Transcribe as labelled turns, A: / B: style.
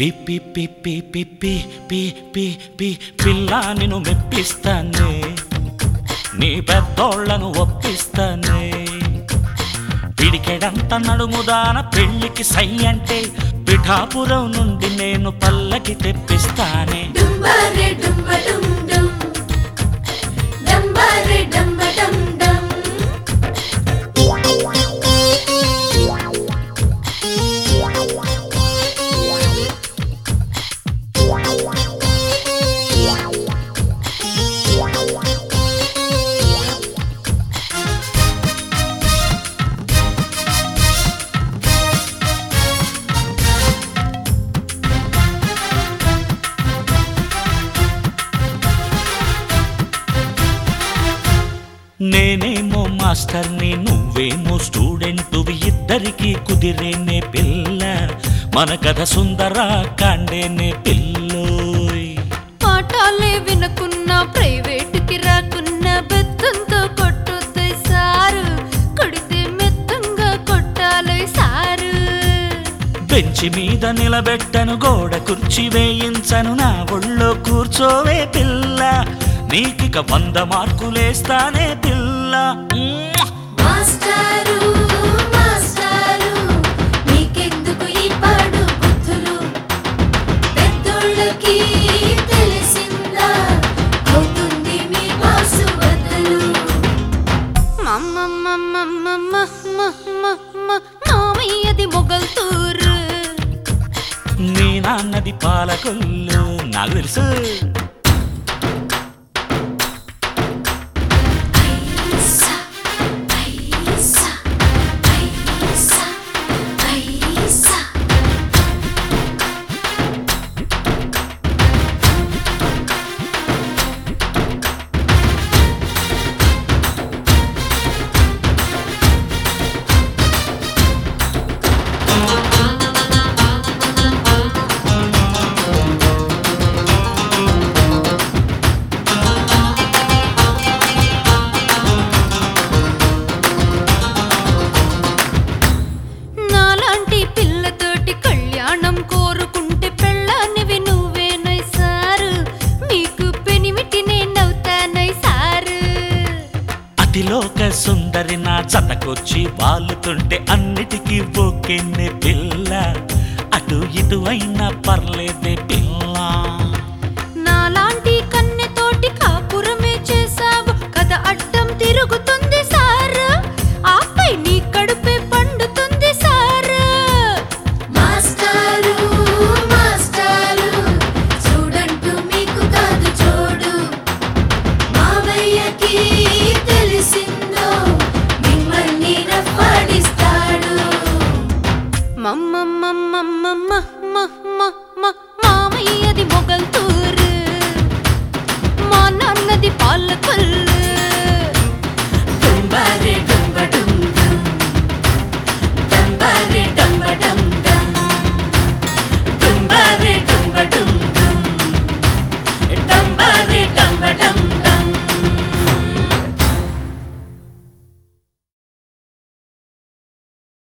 A: P పి పి పి పి పి పి పి పి పిల్ల నిన్ను మెప్పిస్తానే నీ పెద్దోళ్లను ఒప్పిస్తానే పిడికెడంత నడుముదాన పెళ్లికి సై అంటే పిఠాపురం నుండి నేను పల్లకి తెప్పిస్తానే
B: డుంబరే డుంబ డుం డుం డంబరే డంబ డం డం
A: నేనేమో మాస్టర్ని నువ్వేమో స్టూడెంటువి ఇద్దరికి కుదిరేనే పిల్ల మన కథ సుందర కాండేనే పిల్లోయ్
C: పాఠాలే వినకున్నా ప్రైవేటుకి రాకున్నా బెత్తంతో కొట్టొద్దు సారు కొడితే మెత్తంగా కొట్టాలి సారు
A: బెంచి మీద నిలబెట్టను గోడ కుర్చీ వేయించను నా ఒళ్ళో కూర్చోవే పిల్ల నీకిక వంద మార్కులేస్తానే పిల్ల మ్మ్.
B: మాస్టారు మాస్టారు నీకెందుకు ఈ పాడు బుద్ధులు పెద్దోళ్ళకి తెలిసిందా అవుతుంది మీ మాసు బదులు
C: మామయ్యది మొగల్తూరు
A: నీ నాన్నది పాలకొల్లు నాకు తెలుసు
B: ఐసా ఐసా ఐసా ఐసా
C: నాలాంటి పిల్లతోటి కళ్యాణం కోరుకుంటే పెళ్ళానివి నువ్వేనై సారు మీకు పెనిమిటి నేనవుతానై సారు
A: అతిలోక సుందరి నా జతకొచ్చి వాలుతుంటే అన్నిటికీ ఓకెన్నే పిల్ల అటు ఇటు అయినా పర్లేదే పిల్ల
C: నాలాంటి కన్నెతోటి కాపురమే చేసావు కథ అడ్డం తిరుగుతుంది సారు ఆపై నీ కడుపే పండుతుంది సారు
B: మాస్టారు మాస్టారు చూడంటూ మీకు కాదు చూడు మావయ్యకి తెలిసిందో మిమ్మల్ని రప్పాడిస్తాడు
C: మమ్మమ్మమ్మమ్మమ్మ మామయ్యది మొగల్తూరు మా నాన్నది పాలకొల్లు